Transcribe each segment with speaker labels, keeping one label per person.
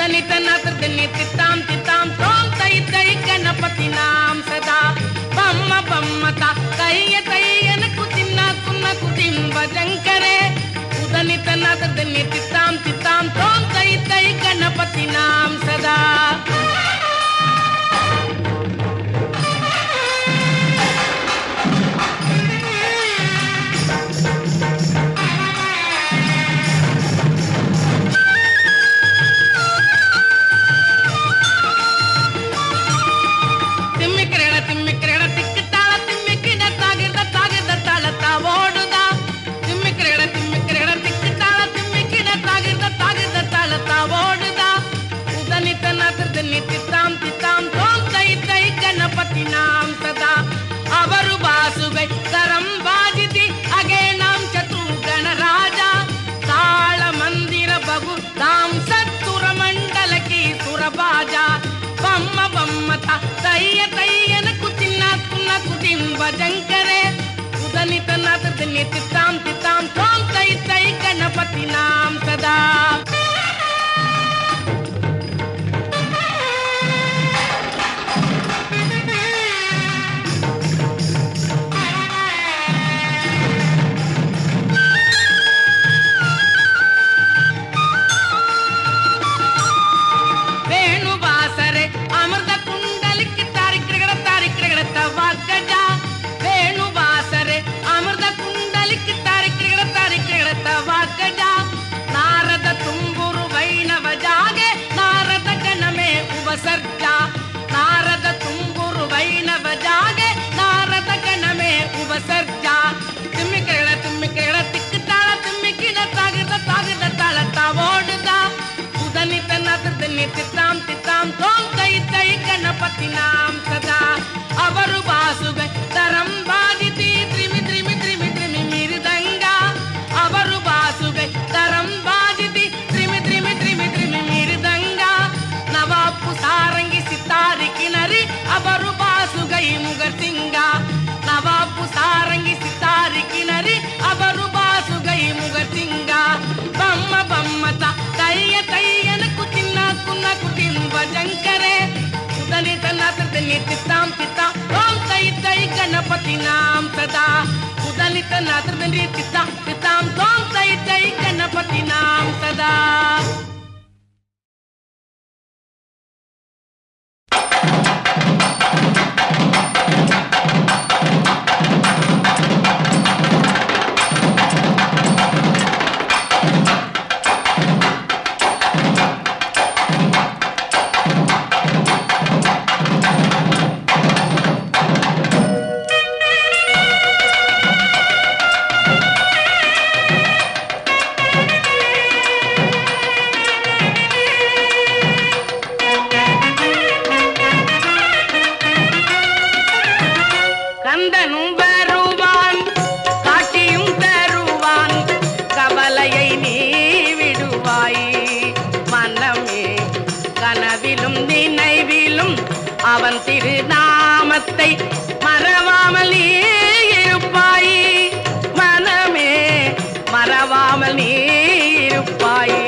Speaker 1: உதனித்தனத்தின் தித்தாம் தித்தாம் தோம் தை தை கணபதி நாம் சதா பம்ம பம்மதா தைய தையனக்கு தின்ன குன்ன குதிம் வஜங்கரே உதனித்தனத்தின் தித்தாம் தித்தாம் தோம் தை தை கணபதி நாம் சதா ತಿಮ್ಮಿಕ್ರೆಡ ತಿಮ್ಮಿಕ್ರೆಡ ತಿಕ್ಕಿಟ್ಟಾಳ ತಿಮ್ಮಿಕ್ಕಿಡ ತಾಗಿರ್ದ ತಾಗಿರ್ದ ತಾಳತ್ತ ಓಡುದ ತಿಮ್ಮಿಕ್ರೆಡ ತಿಮ್ಮಿಕ್ರೆಡ ತಿಕ್ಕಿಟ್ಟಾಳ ತಿಮ್ಮಿಕ್ಕಿಡ ತಾಗಿರ್ದ ತಾಗಿರ್ದ ತಾಳತ್ತ ಓಡುದ ಉದನಿತನ ತಿರ್ದನಿ ತಿತ್ತಾಂ ತಿತ್ತಾಂ ತೋಂ ತೈ ತೈ ಗಣಪತಿ ನಾಂ ಸದಾ ಅವರು ಬಾಸುಗೈ ಕರಂ ಬಾಜಿತಿ ಅಗೆ ನಾಂ ಚತು ಗಣರಾಜ ತಾಳ ಮಂದಿರ ಬಗು ತಾಂ ಸತ್ತುರ ಮಂಡಲಕಿ ಸುರಬಾಜ ಬಮ್ಮ ಬಮ್ಮತ ತಯ್ಯ ತಯ್ಯನ ಕುಚಿನ್ನ ಕುನ್ನ ಕುಟಿಂಬ ಜಂಕರೆ ಉದನಿತನ ತಿರ್ದನಿ ತಿತ್ತಾಂ ತಿತ್ತಾಂ ತೋಂ ತೈ ತೈ ಗಣಪತಿ ನಾಂ ಸದಾ ವೇಣುವಾಸರೆ ಅಮೃತ ಕುಂಡಲಿಕ್ಕೆ ತಾರಿಕ್ರಿಗಡ ತಾರಿಕ್ರಿಗಡ ತವಾಕಜ ವೇಣುವಾಸರೆ ಅಮೃತ ಕುಂಡಲಿಕ್ಕೆ ತಾರಿಕ್ರಿಗಡ ತಾರಿಕ್ರಿಗಡ ತವಾಕಜ ನಾರದ ತುಂಬುರು ವೈಣವ ಜಾಗೆ ನಾರದ ಗಣಮೆ ಉಪಸರ್ಜ ನಾರದ ತುಂಬುರು ವೈಣವ ಜಾಗೆ ನಾರದ ಗಣಮೆ ಉಪಸರ್ಜ ತಿಮ್ಮಿಕ್ರಿಗಡ ತಿಮ್ಮಿಕ್ರಿಗಡ ತಿಕ್ಕತಾಳ ತಿಮ್ಮಿಕಿಡ ತಾಗಿದ ತಾಗಿದ ತಾಳ ತಾವೋಡುದ ಉದನಿತನ ತಿರ್ದನಿ ತಿತ್ತಾಂ ತಿತ್ತಾಂ ತೋಂ ತೈ ತೈ ಗಣಪತಿ ನಾಂ ಸದಾ ಅವರು ಬಾಸುಗ ತರಂ ಬಾಜಿತಿ ತ್ರಿಮಿ ತ್ರಿಮಿ ತ್ರಿಮಿ ತ್ರಿಮಿ ಮಿರಿದಂಗ ಅವರು ಬಾಸುಗ ತರಂ ಬಾಜಿತಿ ತ್ರಿಮಿ ತ್ರಿಮಿ ತ್ರಿಮಿ ತ್ರಿಮಿ ಮಿರಿದಂಗ ನವಾಪು ಸಾರಂಗಿ ಸಿತಾರಿ ಕಿನರಿ ಅವರು ಬಾಸುಗೈ ಮುಗರ್ ಸಿಂಗ ನವಾಪು ಸಾರಂಗಿ ಸಿತಾರಿ ಕಿನರಿ ಅವರು ಬಾಸುಗೈ ಮುಗರ್ ಸಿಂಗ ಬಮ್ಮ ಬಮ್ಮತ ತಯ್ಯ ತಯ್ಯನ ಕುತಿನ್ನ ಕುನ್ನ ಕುಟಿಂಬ ಜಂಕರೆ ಉದನಿ ತನ್ನ ತಿರ್ದನಿ ತಿತ್ತಾಂ ತಿತ್ತಾಂ ಓಂ ತೈ ತೈ ಗಣಪತಿ ನಾಂ ಸದಾ ಉದನಿ ತನ್ನ ತಿರ್ದನಿ ತಿತ್ತಾಂ ತಿತ್ತಾಂ ಓಂ ತೈ ತೈ ಗಣಪತಿ ನಾಂ ಸದಾ கந்தனும் வருவான் காட்டியும் தருவான் கவலையை நீ விடுவாய் மனமே கனவிலும் நினைவிலும் அவன் திருநாமத்தை மறவாமல் நீ இருப்பாய் மனமே மறவாமல் நீ இருப்பாய்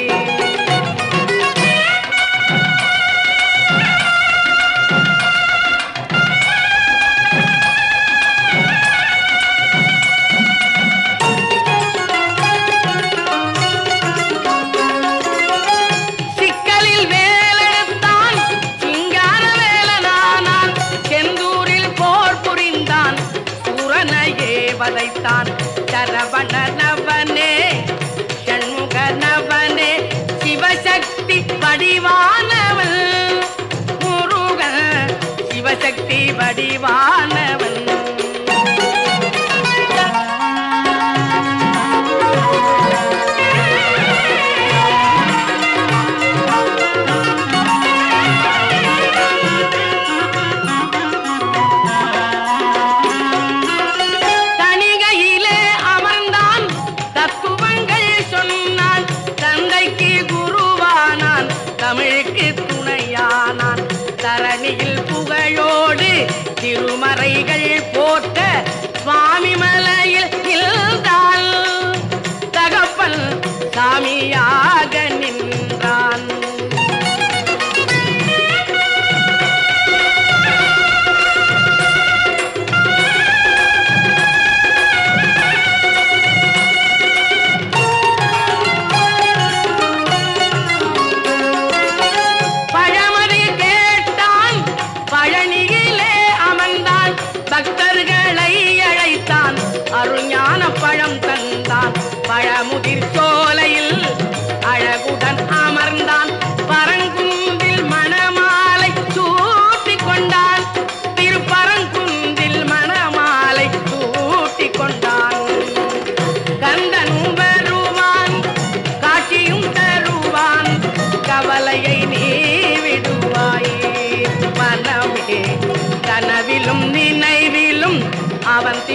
Speaker 1: சிக்கலில் வேலெடுத்தான் சிங்கார வேலனானான் செந்தூரில் போர் புரிந்தான் சூரனையே வதைத்தான் சரவணனவனே ஷண்முகனவனே சிவசக்தி வடிவானவன் முருகன் சிவசக்தி வடிவானவன் தணிகையிலே அமர்ந்தான் தத்துவங்கள் சொன்னான் தந்தைக்கு குருவானான் தமிழுக்கு துணையானான் தரணியில் புகழோடு திருமறை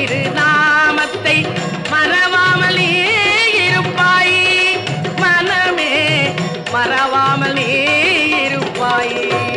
Speaker 1: திருநாமத்தை மறவாமல் நீ இருப்பாய் மனமே மறவாமல் நீ இருப்பாய்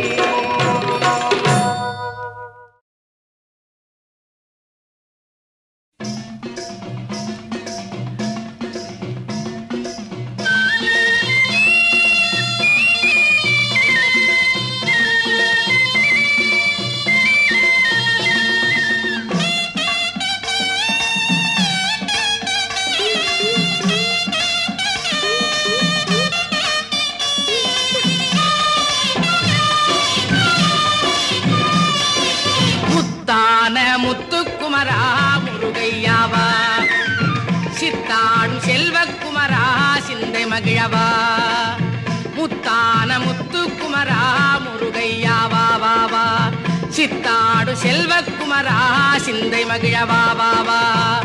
Speaker 1: முத்தான முத்துக்குமரா முருகையாவா சித்தாடும் செல்வக்குமரா சிந்தை மகிழவா முத்தான முத்துக்குமரா முருகையாவா வா வா சித்தாடு செல்வக்குமரா சிந்தை மகிழவா வா வா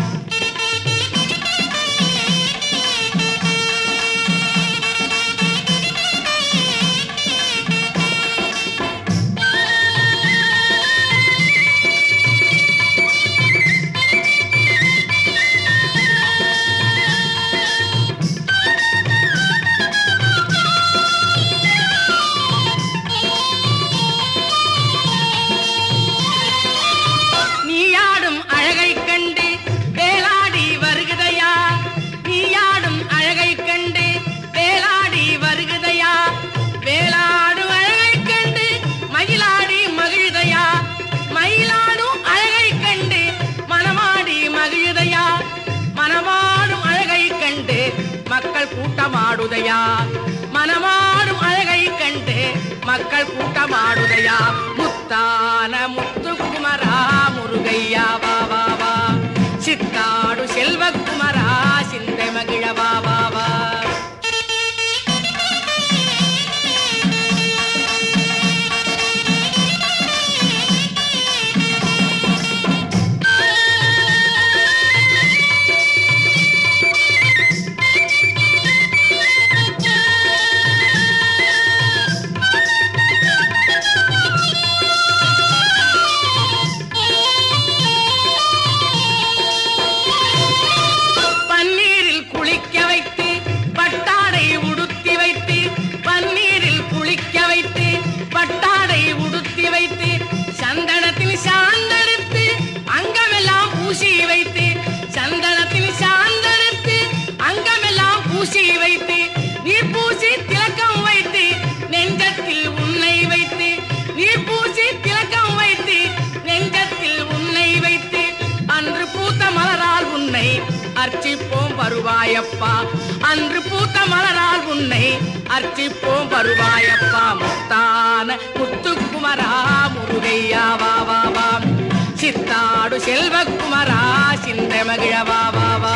Speaker 1: நீயாடும் அழகை கண்டு வேலாடி வருகுதையா நீயாடும் அழகை கண்டு வேலாடி வருகுதையா வேலாடும் அழகை கண்டு மகிழாடி மகிழுதையா மயிலாடும் அழகை கண்டு மனமாடி மகிழுதையா மனமாடும் அழகை கண்டு மக்கள் கூட்டமாடுதையா மனமாடும் அழகை கண்டு மக்கள் கூட்டமாடுதையா முத்தான முத்துக்குமரா முருகையா வா வா வா சித்தாடு செல்வக்குமரா சிந்தை மகிழ வா வா வா பன்னீரில் குளிக்க வைத்து பட்டாடை உடுத்தி வைத்து பன்னீரில் குளிக்க வைத்து பட்டாடை உடுத்தி வைத்து சந்தனத்தில் சாந்தெடுத்து அங்கமெல்லாம் பூசி வைத்து சந்தனத்தில் சாந்தெடுத்து அங்கமெல்லாம் பூசி வைத்து நீர் பூசி திலக்கம் வைத்து நெஞ்சத்தில் உன்னை வைத்து நீர் பூசி திலக்கம் வைத்து நெஞ்சத்தில் உன்னை வைத்து அன்று பூத்த மலரால் உன்னை அர்ச்சிப்போம் வருவாயப்பா அன்று பூத்த மலரால் உன்னை அர்ச்சிப்போம் வருவாயப்பா முத்தான முத்துக்குமரா முருகையா வா வா வா சித்தாடு செல்வக்குமரா சிந்த மகிழ வா வா வா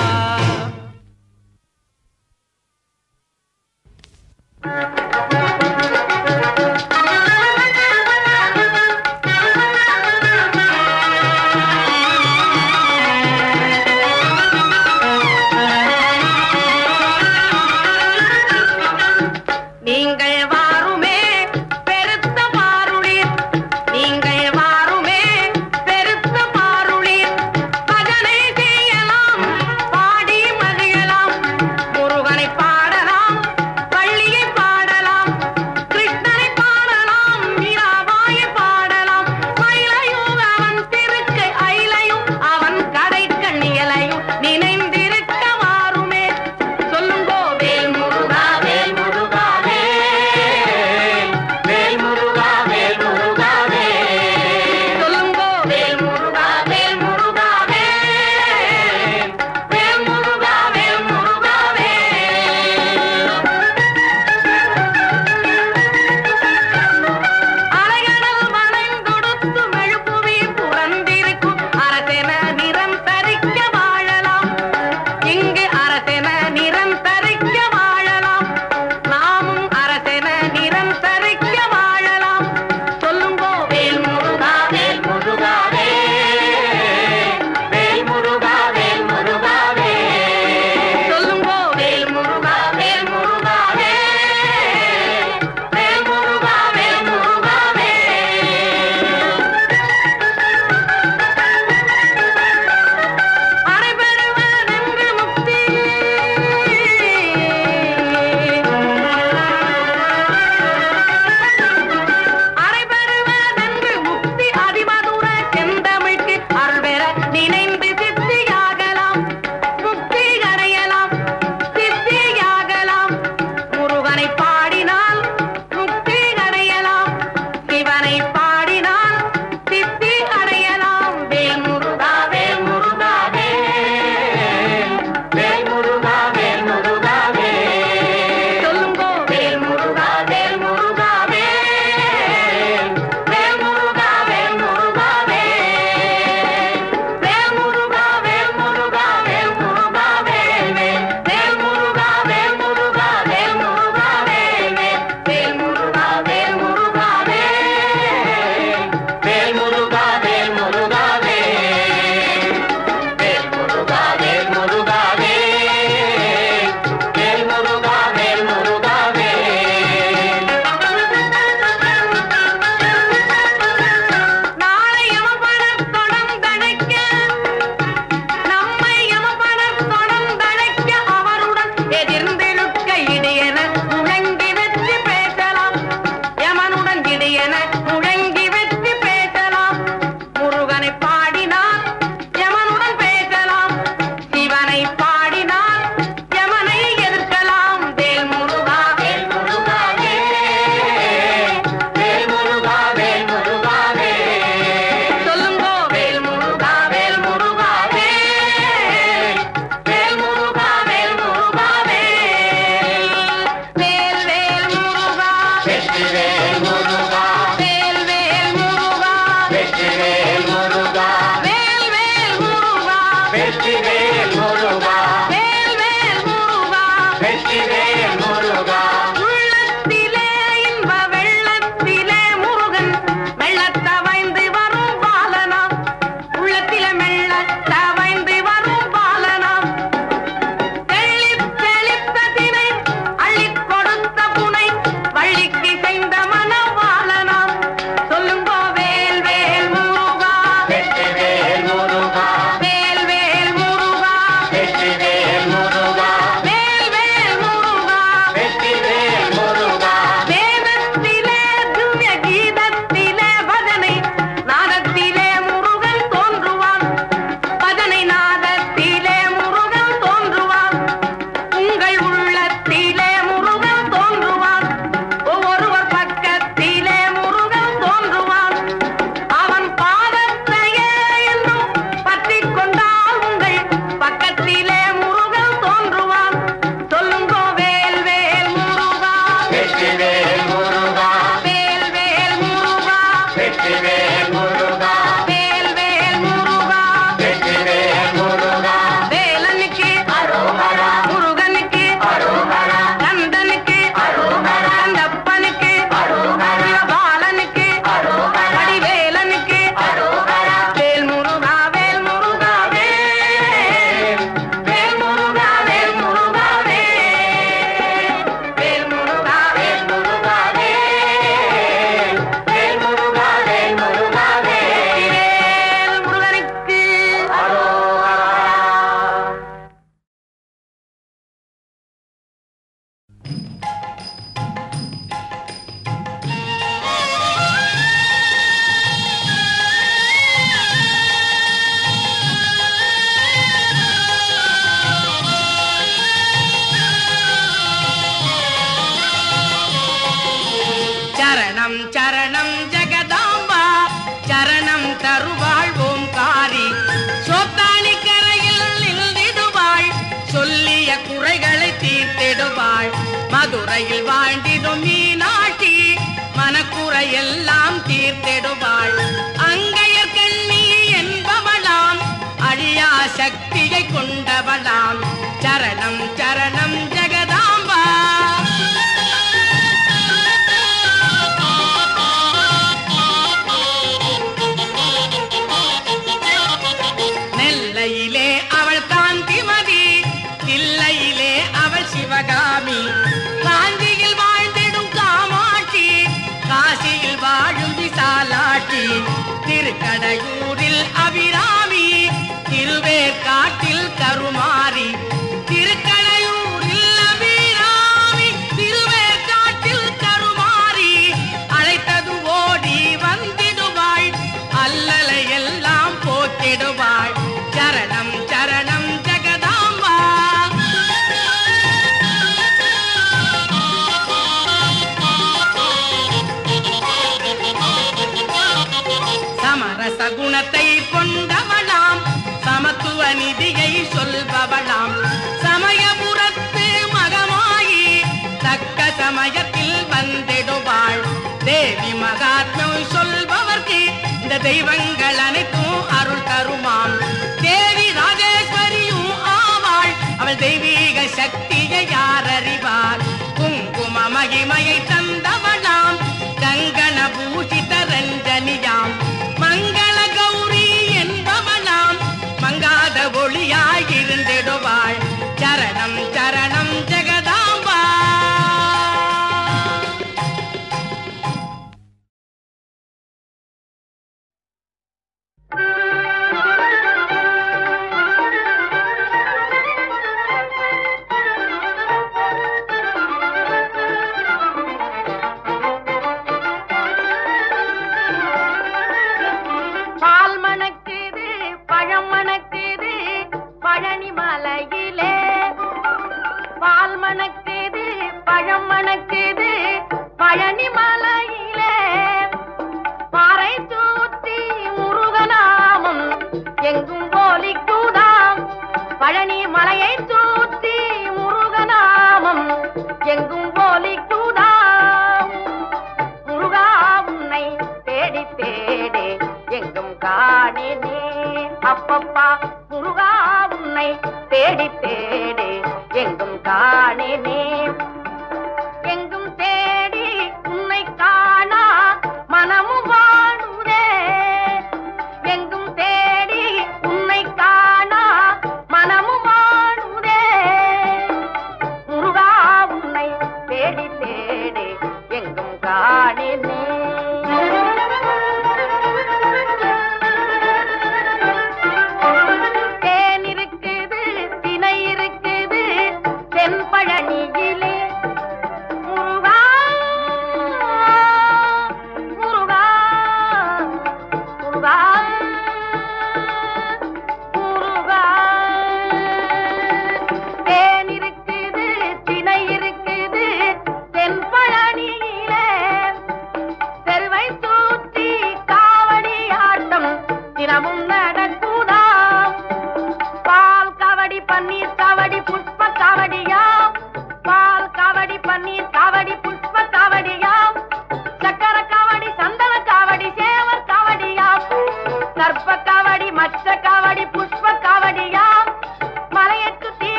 Speaker 1: நீங்கள் வாருமே பெருத்த பாருளீர் நீங்கள் வாருமே பெருத்த பாருளீர் பஜனை செய்யலாம் பாடி மகிழலாம் முருகனை பாடலாம் பள்ளியை பாடலாம் சரணம் சரணம் ஜெகதாம்பா சரணம் தருவாள் ஓம்காரி சோத்தானி கரையில் நின்றிடுவாள் சொல்லிய குறைகளை தீர்த்திடுவாள் மதுரையில் வாழ்ந்திடும் மீனாட்சி மனக்குறையெல்லாம் தீர்த்திடுவாள் அங்கையர் கண்ணி என்பவளாம் அழியா சக்தியை கொண்டவளாம் சரணம் சரணம் ஜெகதாம்பா நெல்லையிலே அவள் காந்திமதி தில்லையிலே அவள் சிவகாமி காஞ்சியில் வாழ்ந்திடும் காமாட்சி காசியில் வாழும் விசாலாட்சி திருக்கடையூரில் அபிராமி திருவேற்காட்டில் கருமாரி திருக்கடையூரில் அபிராமி திருவேற்காட்டில் கருமாரி அழைத்தது ஓடி வந்திடுவாள் அல்லலை எல்லாம் போக்கிடுவாள் சரணம் சரணம் ஜெகதாம்பா சமரச குணத்தை கொண்டவளாம் சமத்துவ நிதியை சொல்பவளாம் சமயபுரத்து மகமாயி தக்க சமயத்தில் வந்திடுவாள் தேவி மகாத்மியம் சொல்பவர்க்கு இந்த தெய்வங்கள் அனைத்தும் அருள் தருமாம் தேவி ராஜேஸ்வரியும் ஆவாள் அவள் தெய்வீக சக்தியை யார் அறிவார் குங்கும மகிமையை தந்தவளாம் கங்கண பூஷித ரஞ்சனியாம் மங்கள கௌரி என்பவளாம் மங்காத ஒளியாயிருந்திடுவாள் சரணம் சரணம் ஜெகதாம்பா
Speaker 2: பால் மணக்குது பழம் மணக்குது பழனி மலையிலே பால் மணக்குது பழம் மணக்குது பழனி மலையிலே பாறை சூத்தி முருகநாமம் எங்கும் போலிக்குதாம் பழனி மலையை சூத்தி முருகநாமம் எங்கும் போலிக்குதாம் முருகா உன்னை தேடி தேடி எங்கும் காணினே அப்பப்பா முருகா உன்னை தேடி தேடி எங்கும் காணினே எங்கும் தேடி உன்னை காணா மனமும் வாடுதே எங்கும் தேடி உன்னை காணா மனமும் வாடுதே முருகா உன்னை தேடி தேடி எங்கும் காணினே தேன் இருக்குது தினை இருக்குது தென்பழனியிலே முருகா முருகா முருகா முருகா தேன் இருக்குது தினை இருக்குது தென்பழனியிலே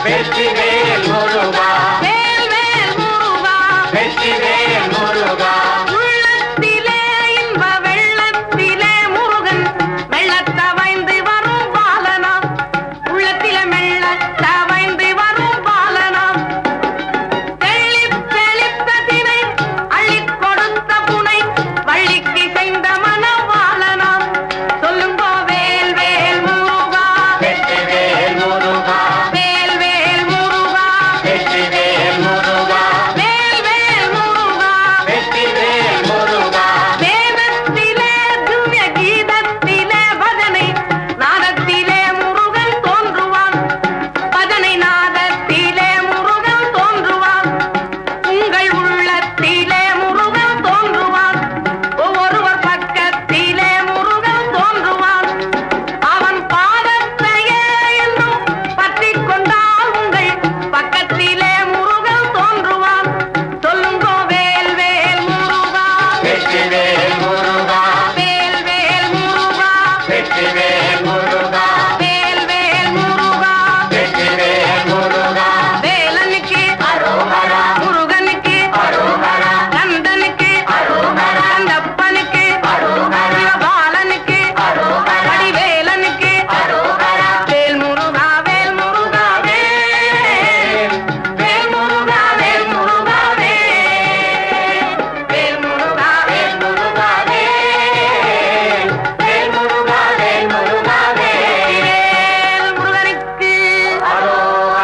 Speaker 3: வெற்றிவேல் முருகா
Speaker 1: வேல் வேல் முருகா
Speaker 3: வெற்றிவேல் முருகா
Speaker 1: உள்ளத்திலே இன்ப வெள்ளத்திலே முருகன் மெல்லத் தவழ்ந்து வரும் பாலனா உள்ளத்திலே மெல்லத் தவழ்ந்து வரும் பாலனா தெள்ளித் தெளித்த தினை அள்ளிக் கொடுத்த புனை வள்ளிக்கு செய்த மணவாளனா சொல்லுங்கோ வேல் வேல் முருகா
Speaker 3: வெற்றிவேல் முருகா
Speaker 1: வேல் வேல் முருகா
Speaker 3: வெற்றிவேல் முருகா
Speaker 1: வேல் வேல் முருகா
Speaker 3: வெற்றிவேல் முருகா
Speaker 1: வேதத்திலே திவ்ய கீதத்திலே பஜனை நாதத்திலே முருகன் தோன்றுவான் பஜனை நாதத்திலே முருகன் தோன்றுவான் உங்கள் உள்ளத்திலே முருகன் தோன்றுவான் ஒவ்வொருவர் பக்கத்திலே முருகன் தோன்றுவான் அவன் பாதத்தையே என்றும் பற்றிக் கொண்டால் உங்கள் பக்கத்திலே முருகன் தோன்றுவான் சொல்லுங்கோ வேல் வேல் முருகா
Speaker 3: வெற்றிவேல் முருகா
Speaker 1: வேல் வேல் முருகா
Speaker 3: வெற்றிவேல் முருகா
Speaker 1: வேல் வேல் முருகா
Speaker 3: வெற்றிவேல் முருகா
Speaker 1: வேலனுக்கு
Speaker 3: அரோகரா
Speaker 1: முருகனுக்கு
Speaker 3: அரோகரா
Speaker 1: கந்தனுக்கு
Speaker 3: அரோகரா
Speaker 1: கந்தப்பனுக்கு
Speaker 3: அரோகரா
Speaker 1: சிவபாலனுக்கு
Speaker 3: அரோகரா
Speaker 1: வடிவேலனுக்கு
Speaker 3: அரோகரா
Speaker 1: வேல் முருகா வேல் முருகா வேல் வேல் முருகா வேல் முருகா வேல் வேல் முருகா வேல் முருகா வேல்
Speaker 3: வேல் முருகா வேல் முருகா வேல்
Speaker 1: வேல் முருகனுக்கு
Speaker 3: அரோகரா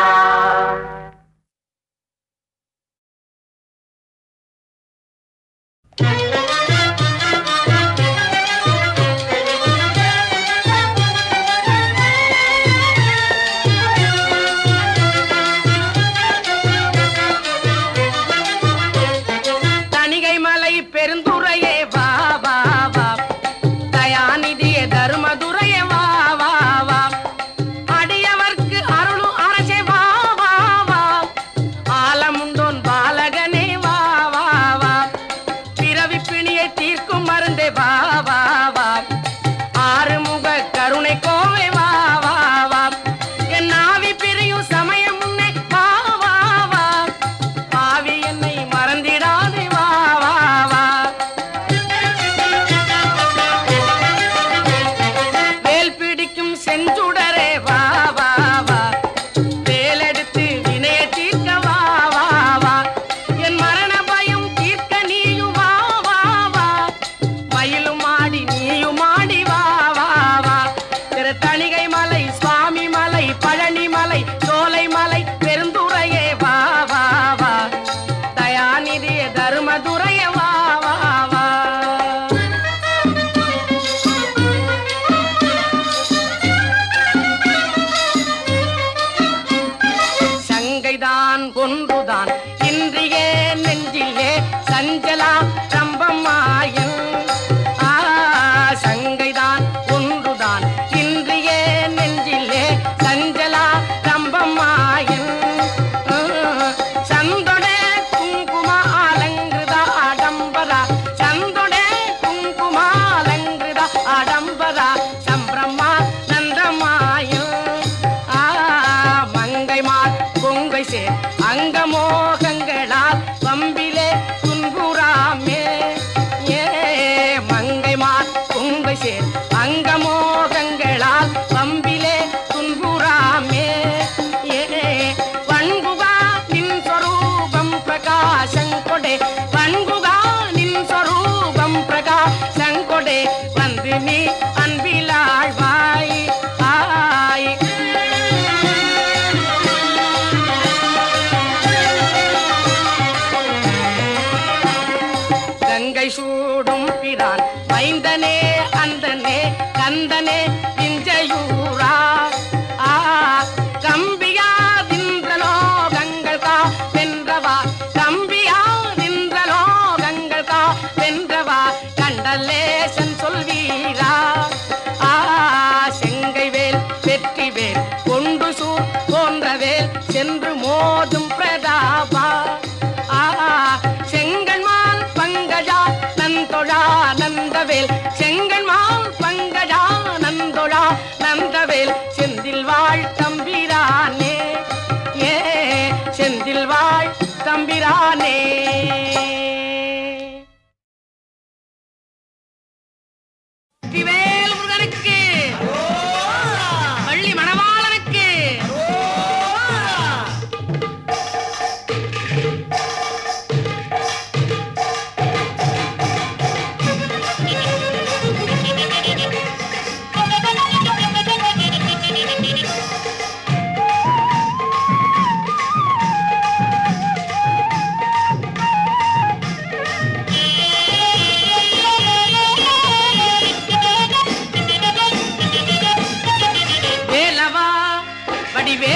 Speaker 1: தணிகை மலை பெருந்துறையே வா வா வா தயாநிதியே தருமதுரையே வா வா வா அடியவர்க்கு அருளும் அரசே வா வா வா ஆலமுண்டோன் பாலகனே வா வா வா பிறவி பிணியை தீர்க்கும் மருந்தே வா வா வா ஆறுமுக கருணை கோவை வா வா வா என் நாவி பிரியும் சமயம் முன்னே வா வா வா பாவி என்னை மறந்திடாதே வா வா வா வேல் பிடிக்கும் செஞ்சுடரே வா வா வா வேலெடுத்து வினைய தீர்க்க வா வா வா என் மரண பயம் தீர்க்க நீயும் வா வா வா மயிலும் மாடி நீயும் மாடி வா வா வா திரு தணிகை மலை சுவாமி மலை பழனி மலை சோலை மலை பெருந்துறையே வா வா வா தயாநிதிய தருமதுரைய வா வா வா சங்கைதான் ஒன்றுதான் இன்றியே நெஞ்சிலே சஞ்சலா ரம்பமாயன் ஆ சங்கைதான் ஒன்றுதான் இன்றியே நெஞ்சிலே சஞ்சலா ரம்பமாயன் சந்தொடே குங்கும அலங்கிருத ஆடம்பரா சந்தொடே குங்கும அலங்கிருத ஆடம்பரா சம்பிரமா நந்தமாயன் ஆ மங்கைமார் கொங்கை சேர் அங்கமோகங்களால் வம்பிலே துன்புறாமே ஏ மங்கைமார் கொங்கை சேர் அங்கமோகங்களால் வம்பிலே துன்புறாமே ஏ வண்புகா நின் சொரூபம் பிரகாசங்கொடே வண்புகா நின் சொரூபம் பிரகாசங்கொடே வந்து நீ அன்பிலாழ்வாய் ஆய்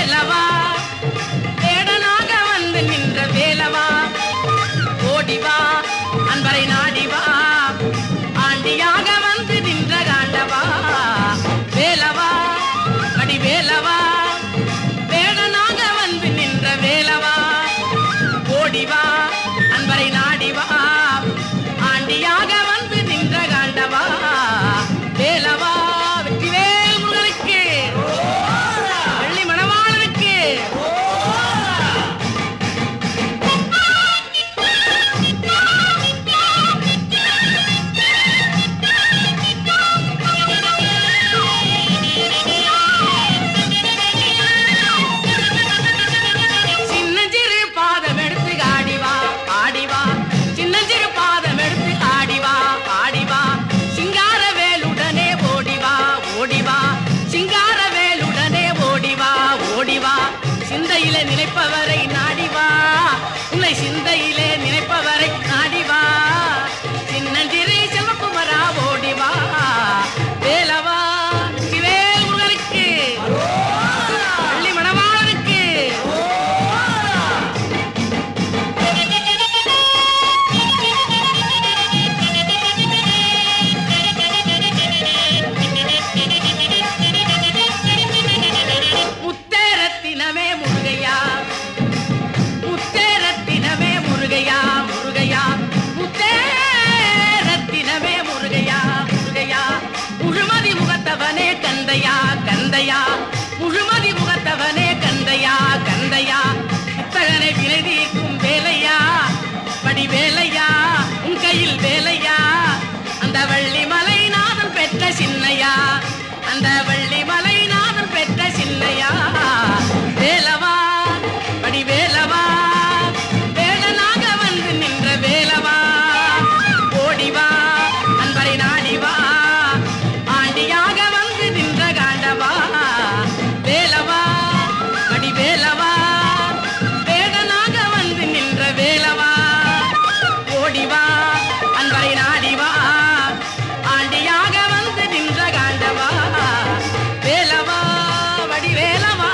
Speaker 1: வேலவா வேடனாக வந்து நின்ற வேலவா ஓடிவா அன்பரை நாடிவா ஆண்டியாக வந்து நின்ற காண்டவா வேலவா அடி வேலவா வேடனாக வந்து நின்ற வேலவா ஓடிவா அன்பரை நாடிவா ஆண்டியாக வந்து நின்ற காண்டவா வேலவா வெற்றிவேல் முருகனுக்கு வள்ளி மணவாளனுக்கு சின்னஞ்சிறு பாதம் எடுத்து ஆடிவா ஆடிவா சின்னஞ்சிறு பாதம் எடுத்து ஆடிவா ஆடிவா சிங்கார வேலுடனே ஓடிவா ஓடிவா சிங்கார வேலுடனே ஓடிவா ஓடிவா சிந்தையிலே நினைப்பவரை நாடிவா உன்னை சிந்தையிலே நினைப்பவரை நாடிவா சின்னஞ்சிறு செல்வகுமரா ஓடிவா வேலவா சிவேல் முருகனுக்கு வள்ளி மணவாளனுக்கு முத்தேரத்தினமே முருகையா முத்தேரத்தினமே முருகையா முருகையா முத்தேரத்தினமே முருகையா முருகையா முழுமதி முகத்தவனே கந்தையா கந்தையா முழுமதி முகத்தவனே கந்தையா கந்தையா இத்தகனை வினை தீர்க்கும் வேலையா படி வேலையா உன் கையில் வேலையா அந்த வள்ளி மலை நாதன் பெற்ற சின்னையா அந்த வள்ளி மலை நாதன் பெற்ற சின்னையா வேலவா படி வேலவா வேலனாக வந்து நின்ற வேலவா ஓடிவா அன்பரை நாடிவா ஆண்டியாக வந்து நின்ற காண்டவா வேலவா படி வேலவா வேடனாக வந்து நின்ற வேலவா ஓடிவா அன்பரை நாடிவா ஆண்டியாக வந்து நின்ற காண்டவா வேலவா வடி வேலவா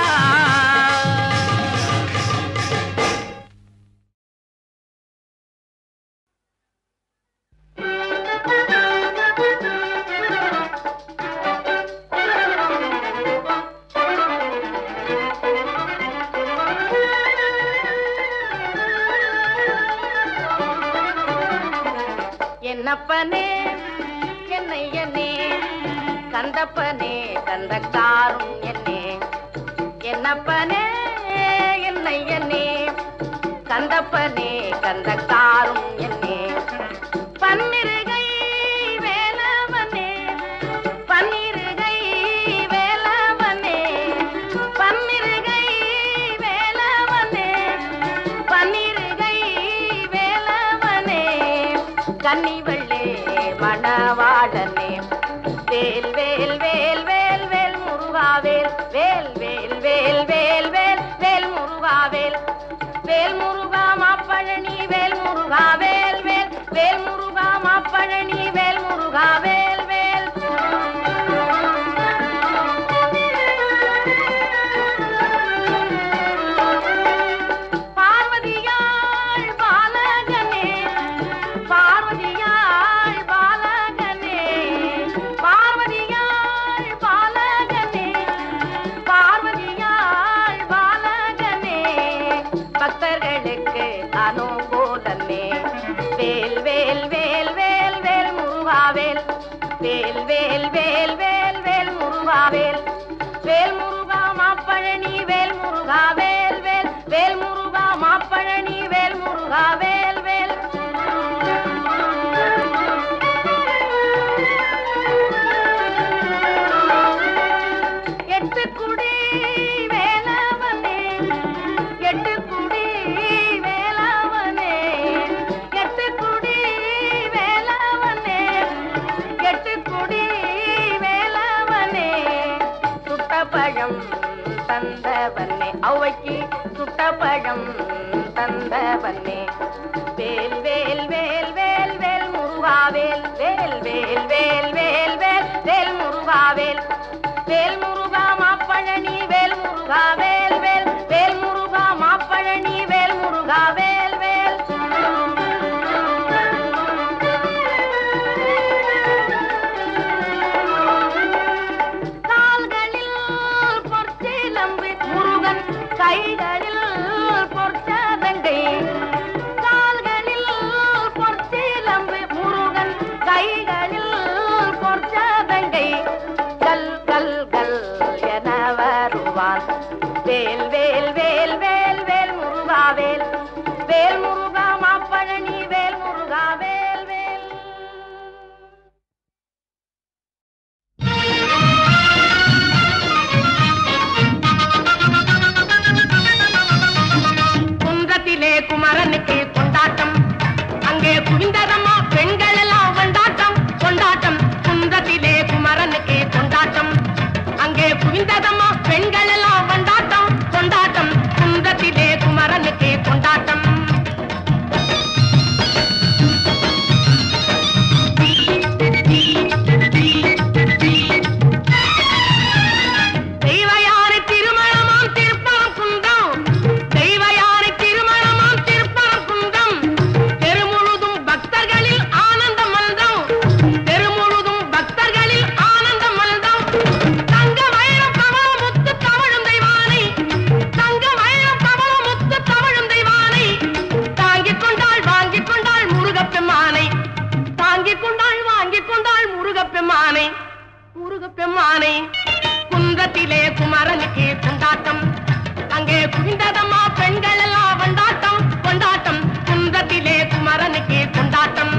Speaker 2: என்னப்பனே என்னையனே கந்தப்பனே கந்தக்காரும் என்னே என்னப்பனே என்னையனே கந்தப்பனே கந்தக்காரும் என்னே பன்னிருகை வேலவனே பன்னிருகை வேலவனே பன்னிருகை வேலவனே பன்னிருகை வேலவனே கன்னிவள்ளே மணவாளனே வேல் வேல் வேல் வேல் வேல் முருகாவேல் வேல் வேல் வேல் வேல் வேல் வேல் முருகாவேல் வேல் முருகா மாப்பழனி வேல் முருகா வேல் வேல் வேல் முருகா மாப்பழனி வேல் முருகா வேல் வேல் பார்வதியாள் பாலகனே பார்வதியாள் பாலகனே பார்வதியாள் பாலகனே பார்வதியாள் பாலகனே பக்தர்களுக்கு அனுகூலமே வேல் வேல் வேல் வேல் வேல் முருகாவேல் வேல் வேல் வேல் வேல் வேல் முருகாவேல் வேல் முருகா மாப்பழனி வேல் முருகா வேல் வேல் வேல் முருகா மாப்பழனி வேல் முருகா வேல் வேல் எட்டு குடி வேலவனே எட்டு குடி வேலவனே எட்டு குடி வேலவனே எட்டு குடி வேலவனே சுட்ட பழம் தந்தவனே அவைக்கு சுட்ட பழம் தந்தவனே வேல் வேல் வேல் வேல் வேல் முருகாவேல் வேல் வேல் வேல் வேல் வேல் வேல் முருகாவேல் வேல் முருகா மாப்பழனி வேல் முருகா வேல் வேல் கைகளில் பொற்சதங்கை கால்களில் பொற்சிலம்பு முருகன் கைகளில் பொற்சதங்கை கல் கல் கல் என வருவான் வேல் வேல் வேல் வேல் வேல் முருகா வேல் வேல் முருகா மாப்பழனி வேல் முருகா வேல் வேல்
Speaker 1: குன்றத்திலே குமரனுக்கு கொண்டாட்டம் அங்கே குவிந்ததம்மா பெண்கள் எல்லாம் கொண்டாட்டம் கொண்டாட்டம் குன்றத்திலே குமரனுக்கு கொண்டாட்டம் அங்கே குவிந்ததம்மா பெண்கள் எல்லாம் கொண்டாட்டம் கொண்டாட்டம் குன்றத்திலே குமரனுக்கு கொண்டாட்டம் தெய்வயானை திருமணமாம் திருப்பரம் குன்றம் தெய்வயானை திருமணமாம் திருப்பரம் குன்றம் தெருமுழுதும் பக்தர்களில் ஆனந்த மல்தம் தெருமுழுதும் பக்தர்களில் ஆனந்த மல்தம் தங்க வைரம் பவள முத்து தவழும் தெய்வானை தங்க வைரம் பவள முத்து தவழும் தெய்வானை தாங்கிக் கொண்டாள் வாங்கிக் கொண்டாள் முருகப்பெம்மானை தாங்கிக் கொண்டாள் வாங்கிக் கொண்டாள் முருகப்பெம்மானை முருகப்பெம்மானை குன்றத்திலே குமரனுக்கு கொண்டாட்டம் அங்கே குவிந்ததம்மா பெண்கள் எல்லாம் கொண்டாட்டம் கொண்டாட்டம் குன்றத்திலே குமரனுக்கு கொண்டாட்டம்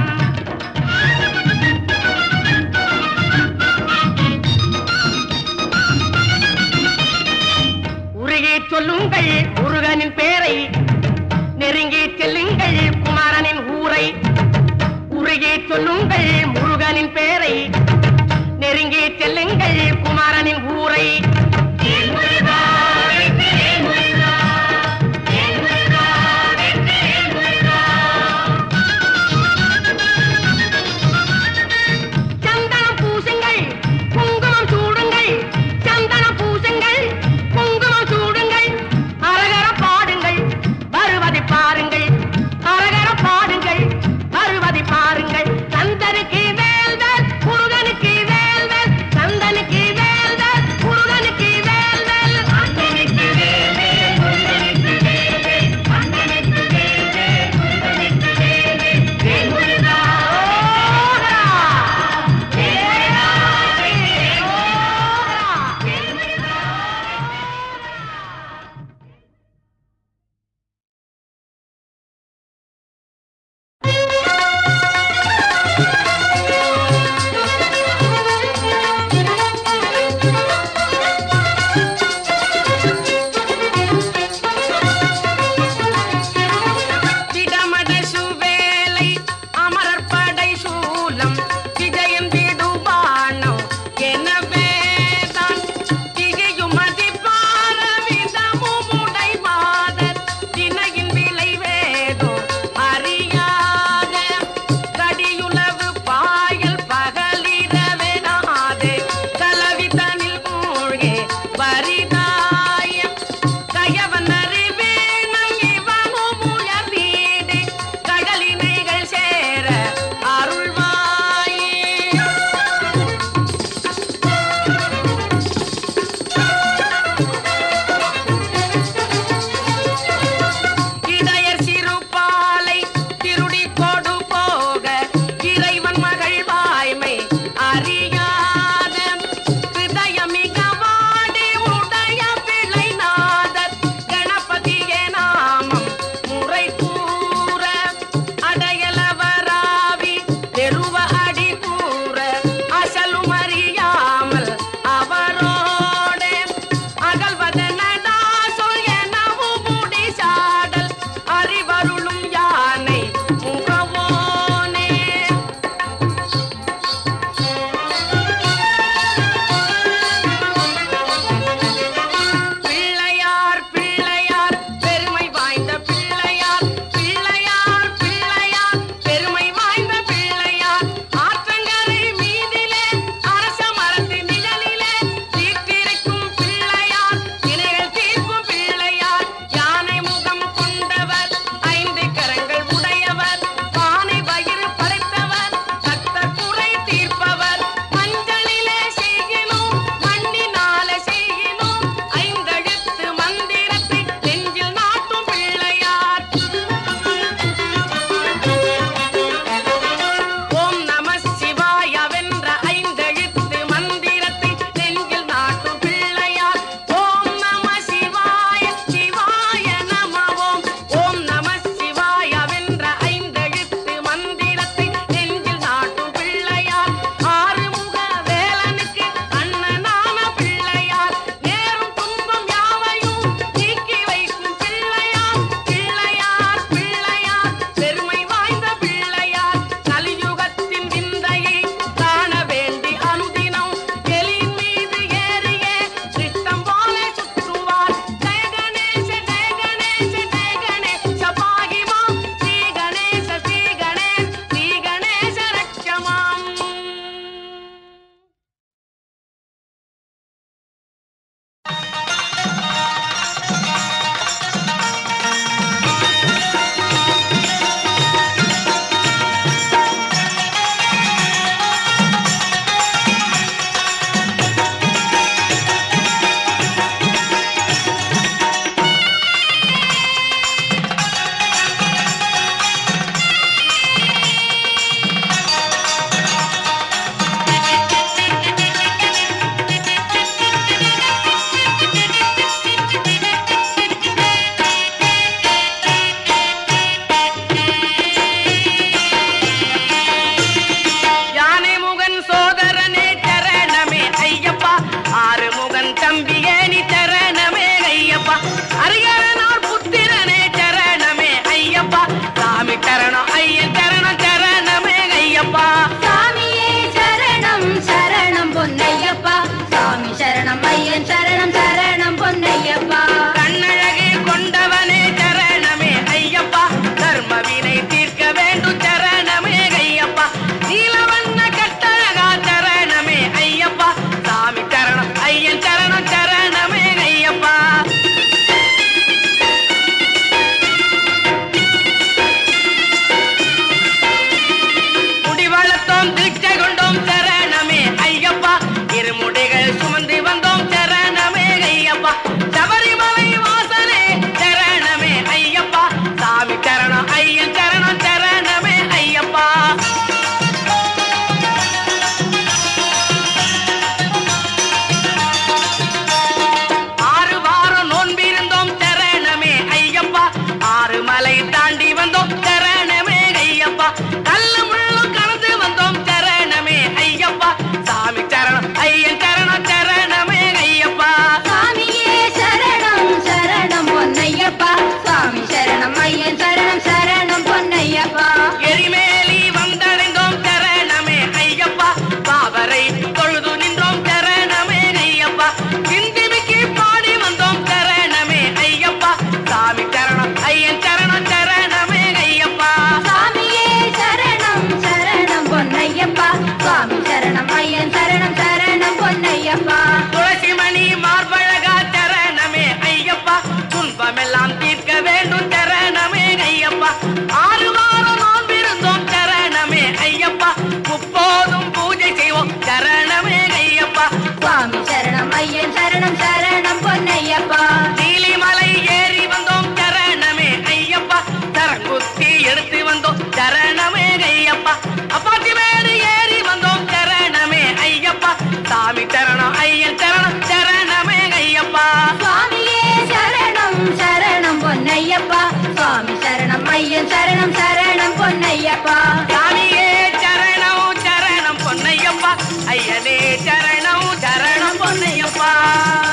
Speaker 1: உருகி சொல்லுங்கள் முருகனின் பேரை நெருங்கி செல்லுங்கள் குமரனின் ஊரை உருகி சொல்லுங்கள் முருகனின் பேரை நெருங்கி செல்லுங்கள் குமாரனின் ஊரை சந்தனம் பூசுங்கள் குங்குமம் சூடுங்கள் சந்தனம் பூசுங்கள் குங்குமம் சூடுங்கள் அரகர பாடுங்கள் வருவதை பாருங்கள் அரகர பாடுங்கள் வருவதை பாருங்கள் சந்தனுக்கு வேல்வேல் முருகனுக்கு வேல்வேல் சந்தனுக்கு வேல்வேல் முருகனுக்கு வேல்வேல் ஹரிகரனார் புத்திரனே சரணமே ஐயப்பா சாமி சரணம் ஐயன் சரணம் சரணமே ஐயப்பா
Speaker 2: சாமியே சரணம் சரணம் பொன்னையப்பா சாமி சரணம் ஐயன் சரணம் சரணம் பொன்னையப்பா
Speaker 1: கண்ணழகை கொண்டவனே சரணமே ஐயப்பா தர்மவினை தீர்க்க வேண்டும் சரணமே ஐயப்பா நீலவண்ண கட்டழகா சரணமே ஐயப்பா சாமி சரணம் ஐயன் சரணம் சரணமே ஐயப்பா முடி வளர்த்தோம் தீட்சை கொண்டோம் சரணமே ஐயப்பா இருமுடிகள் சுமந்து வந்தோம் சரணமே ஐயப்பா சபரிமலை வாசனே சரணமே ஐயப்பா சாமி சரணம் ஐயன் சரணம் சரணமே ஐயப்பா ஆறு வாரம் நோன்பிருந்தோம் சரணமே ஐயப்பா ஆறு மலை தாண்டி வந்தோம் சரணமே ஐயப்பா கல்லு முள்ளும் கடந்து வந்தோம் சரணமே ஐயப்பா சாமி சரணம் ஐயன் சரணம் சரணமே ஐயப்பா
Speaker 2: சாமியே சரணம் சரணம் பொன்னையப்பா சாமி சரணம் ஐயன் சரணம் சரணம் பொன்னையப்பா
Speaker 1: எரிமேலி வந்தடைந்தோம் சரணமே ஐயப்பா பாவரை தொழுது நின்றோம் சரணமே ஐயப்பா சிந்திமிக்கு பாடி வந்தோம் சரணமே ஐயப்பா சாமி சரணம் ஐயன் சரணம் சரணமே ஐயப்பா
Speaker 2: சாமியே சரணம் சரணம் பொன்னையப்பா சுவாமி சரணம் ஐயன் சரணம் சரணம் பொன்னையப்பா
Speaker 1: துளசிமணி மார்பழகா சரணமே ஐயப்பா துன்பமெல்லாம் தீர்க்க வேண்டும் சரணமே ஐயப்பா ஆறு வாரம் நோன்பிருந்தோம் சரணமே ஐயப்பா முப்போதும் பூஜை செய்வோம் சரணமே ஐயப்பா
Speaker 2: சுவாமி சரணம் ஐயன் சரணம் சரணம் பொன்னையப்பா
Speaker 1: நீலிமலை ஏறி வந்தோம் சரணமே ஐயப்பா தரங்குத்தி எடுத்து வந்தோம் சரணமே ஐயப்பா அப்பாச்சி மேடு ஏறி வந்தோம் சரணமே ஐயப்பா சாமி சரணம் ஐயன் சரணம் சரணமே ஐயப்பா
Speaker 2: சுவாமியே சரணம் சரணம் பொன்னையப்பா சுவாமி சரணம் ஐயன் சரணம் சரணம் பொன்னையப்பா
Speaker 1: சாமியே சரணம் சரணம் பொன்னையப்பா ஐயனே சரணம் சரணம் பொன்னையப்பா